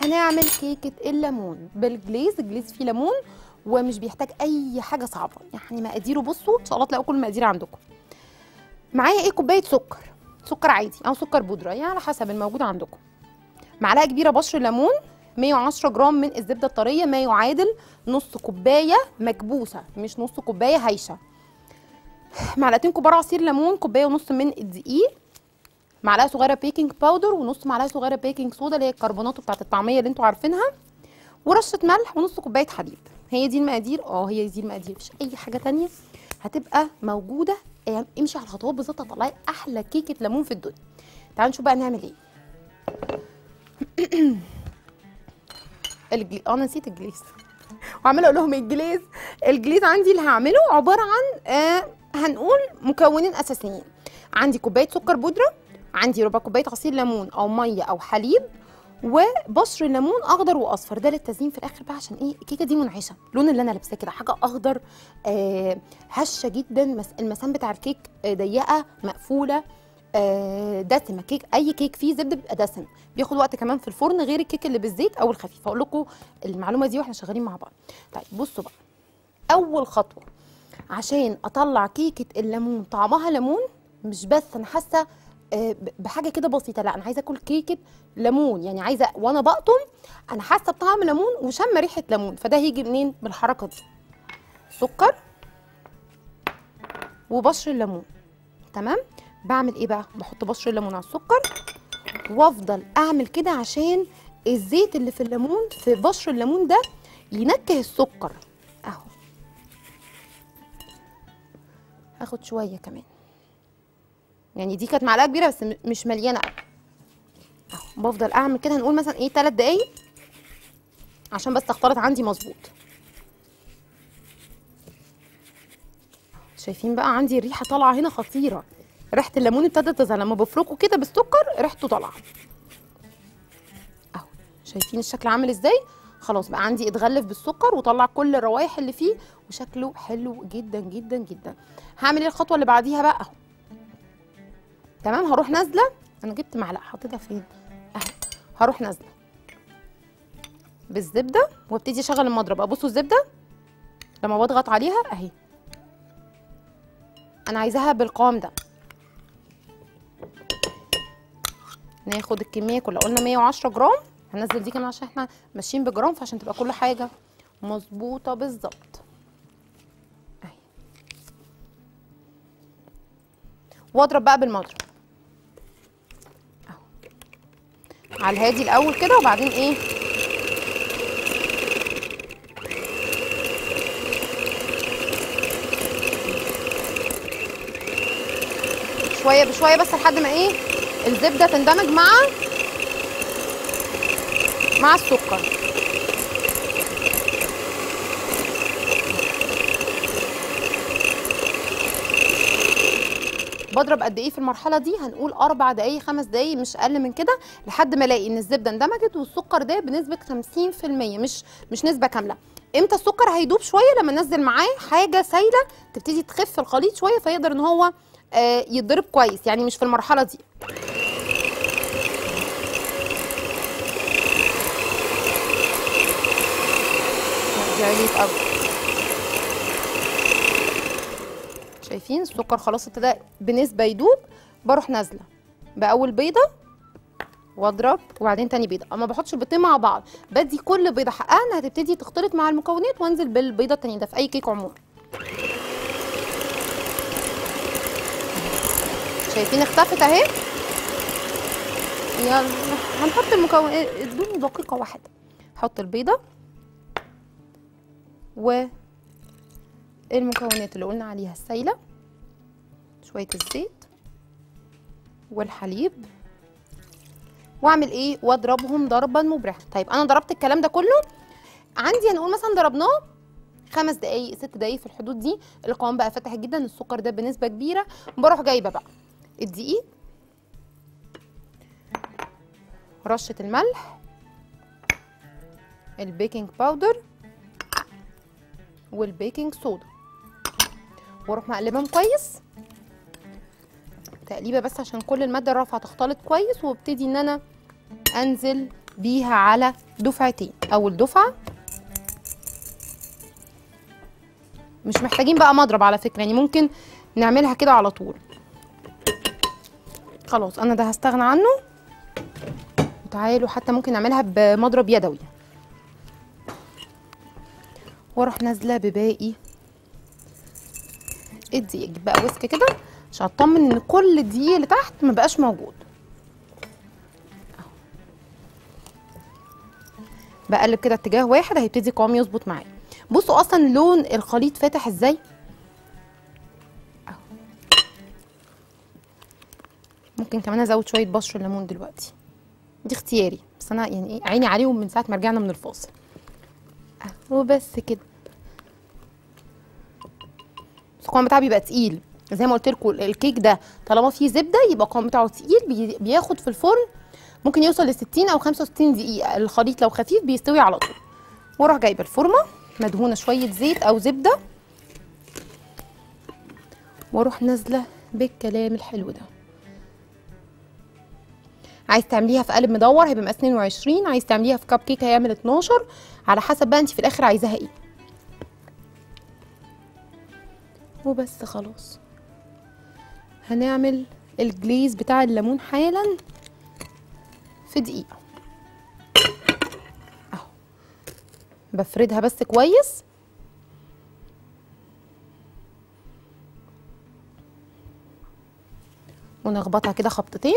هنعمل كيكه الليمون بالجليز الجليز فيه ليمون ومش بيحتاج اي حاجه صعبه يعني مقاديره بصوا ان شاء الله تلاقوا كل المقادير عندكم معايا ايه كوبايه سكر سكر عادي او سكر بودره يعني على حسب الموجود عندكم معلقه كبيره بشر ليمون 110 جرام من الزبده الطريه ما يعادل نص كوبايه مكبوسه مش نص كوبايه هايشه معلقتين كبار عصير ليمون كوبايه ونص من الدقيق معلقه صغيره بيكنج باودر ونص معلقه صغيره بيكنج صودا اللي هي الكربونات بتاعت الطعميه اللي انتوا عارفينها ورشه ملح ونص كوبايه حليب هي دي المقادير اه هي دي المقادير مفيش اي حاجه تانية هتبقى موجوده يعني امشي على الخطوات بالظبط هتطلعي احلى كيكه ليمون في الدنيا تعالوا نشوف بقى نعمل ايه الجلي... اه انا نسيت الجليز وعماله اقول لهم الجليز الجليز عندي اللي هعمله عباره عن آه هنقول مكونين اساسيين عندي كوبايه سكر بودره عندي ربع كوبايه عصير ليمون او ميه او حليب وبشر ليمون اخضر واصفر ده للتزيين في الاخر بقى عشان ايه الكيكه دي منعشه اللون اللي انا لابساه كده حاجه اخضر آه هشه جدا مس المسام بتاع الكيك آه ضيقه مقفوله آه دسمه كيك اي كيك فيه زبده بيبقى دسم بياخد وقت كمان في الفرن غير الكيك اللي بالزيت او الخفيف هقول لكم المعلومه دي واحنا شغالين مع بعض طيب بصوا بقى اول خطوه عشان اطلع كيكه الليمون طعمها ليمون مش بس انا حاسه آه، ب- بحاجه كده بسيطه لا انا عايزه اكل كيكه ليمون يعني عايزه وانا بقطم انا حاسه بطعم ليمون وشم ريحه ليمون فده هيجي منين بالحركه دي سكر وبشر الليمون تمام بعمل ايه بقى بحط بشر الليمون على السكر وافضل اعمل كده عشان الزيت اللي في الليمون في بشر الليمون ده ينكه السكر اهو هاخد شويه كمان يعني دي كانت معلقه كبيره بس م- مش مليانه قوي اهو بفضل اعمل كده هنقول مثلا ايه 3 دقايق عشان بس تختلط عندي مظبوط شايفين بقى عندي الريحه طالعه هنا خطيره ريحه الليمون ابتدت تظهر لما بفركه كده بالسكر ريحته طالعه اهو شايفين الشكل عامل ازاي خلاص بقى عندي اتغلف بالسكر وطلع كل الروائح اللي فيه وشكله حلو جدا جدا جدا هعمل ايه الخطوه اللي بعديها بقى اهو تمام هروح نازله انا جبت معلقه حطيتها فين اهو هروح نازله بالزبده وابتدي اشغل المضرب ابصوا الزبده لما بضغط عليها اهي انا عايزاها بالقوام ده ناخد الكميه كلها قلنا 110 جرام هنزل دي كمان عشان احنا ماشيين بجرام فعشان تبقى كل حاجه مظبوطه بالظبط اهي واضرب بقى بالمضرب اهو على الهادي الاول كده وبعدين ايه شويه بشويه بس لحد ما ايه الزبده تندمج مع مع السكر بضرب قد ايه في المرحله دي هنقول اربع دقايق خمس دقايق مش اقل من كده لحد ما الاقي ان الزبده اندمجت والسكر ده بنسبه 50% مش مش نسبه كامله امتى السكر هيدوب شويه لما انزل معاه حاجه سايله تبتدي تخف الخليط شويه فيقدر ان هو آه، يتضرب كويس يعني مش في المرحله دي دي عليت قوي شايفين السكر خلاص ابتدى بنسبه يدوب بروح نازله باول بيضه واضرب وبعدين تاني بيضه اما بحطش البيضتين مع بعض بدي كل بيضه حقها انها تبتدي تختلط مع المكونات وانزل بالبيضه التانيه ده في اي كيك عموما شايفين اختفت اهي يلا هنحط المكون ادوني دقيقه واحده احط البيضه والمكونات اللي قلنا عليها السايله شويه الزيت والحليب واعمل ايه واضربهم ضربا مبرحا طيب انا ضربت الكلام ده كله عندي هنقول مثلا ضربناه خمس دقايق ست دقايق في الحدود دي القوام بقى فاتح جدا السكر ده بنسبه كبيره بروح جايبه بقى الدقيق رشه الملح البيكنج باودر والبيكنج صودا واروح مقلبهم كويس تقليبه بس عشان كل الماده الرافعه تختلط كويس وابتدي ان انا انزل بيها على دفعتين اول دفعه مش محتاجين بقى مضرب على فكره يعني ممكن نعملها كده على طول خلاص انا ده هستغنى عنه تعالوا حتى ممكن نعملها بمضرب يدوي واروح نازله بباقي الدقيق اجيب بقى ويسك كده عشان اطمن ان كل الدقيق اللي تحت ما بقاش موجود أهو. بقلب كده اتجاه واحد هيبتدي قوامي يظبط معايا بصوا اصلا لون الخليط فاتح ازاي أهو. ممكن كمان ازود شويه بشر ليمون دلوقتي دي اختياري بس انا يعني ايه عيني عليهم من ساعه ما رجعنا من الفاصل أهو، وبس كده بس القوام بتاعه بيبقى تقيل زي ما قلت لكم الكيك ده طالما فيه زبده يبقى القوام بتاعه تقيل بي- بياخد في الفرن ممكن يوصل ل 60 او 65 دقيقه الخليط لو خفيف بيستوي على طول واروح جايبه الفورمه مدهونه شويه زيت او زبده واروح نازله بالكلام الحلو ده عايز تعمليها في قالب مدور هيبقى مقاس 22 عايز تعمليها في كب كيك هيعمل 12 على حسب بقى انت في الاخر عايزاها ايه وبس خلاص هنعمل الجليز بتاع الليمون حالا في دقيقة اهو بفردها بس كويس ونخبطها كده خبطتين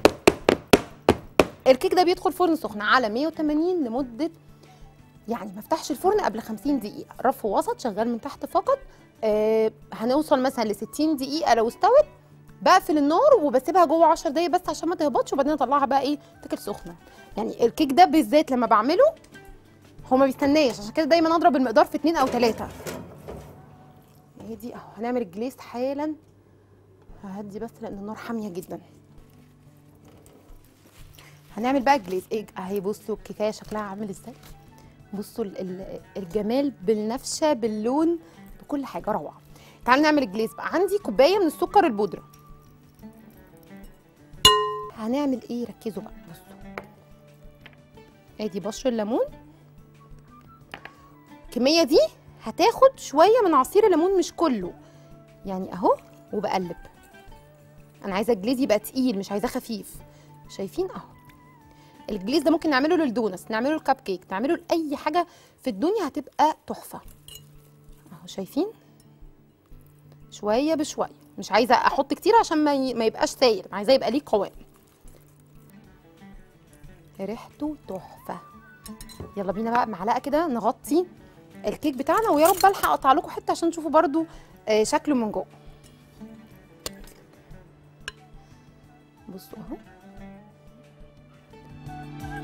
الكيك ده بيدخل فرن سخن على 180 لمدة يعني ما افتحش الفرن قبل 50 دقيقة رف وسط شغال من تحت فقط آه هنوصل مثلا ل 60 دقيقة لو استوت بقفل النار وبسيبها جوه 10 دقايق بس عشان ما تهبطش وبعدين اطلعها بقى ايه تاكل سخنة يعني الكيك ده بالذات لما بعمله هو ما بيستناش عشان كده دايما اضرب المقدار في اتنين او تلاتة هي دي اهو هنعمل الجليس حالا ههدي بس لان النار حامية جدا هنعمل بقى الجليز ايه اهي بصوا الكيكايه شكلها عامل ازاي بصوا ال- ال- الجمال بالنفشه باللون بكل حاجه روعه تعالوا نعمل الجليز بقى عندي كوبايه من السكر البودره هنعمل ايه ركزوا بقى بصوا ادي بشر الليمون الكميه دي هتاخد شويه من عصير الليمون مش كله يعني اهو وبقلب انا عايزه الجليز يبقى تقيل مش عايزاه خفيف شايفين اهو الجليز ده ممكن نعمله للدونس نعمله للكب كيك نعمله لاي حاجه في الدنيا هتبقى تحفه اهو شايفين شويه بشويه مش عايزه احط كتير عشان ما, ي... ما يبقاش سايل أنا عايزاه يبقى ليه قوام ريحته تحفه يلا بينا بقى معلقه كده نغطي الكيك بتاعنا ويا رب الحق اقطع لكم حته عشان تشوفوا برده آه شكله من جوه بصوا اهو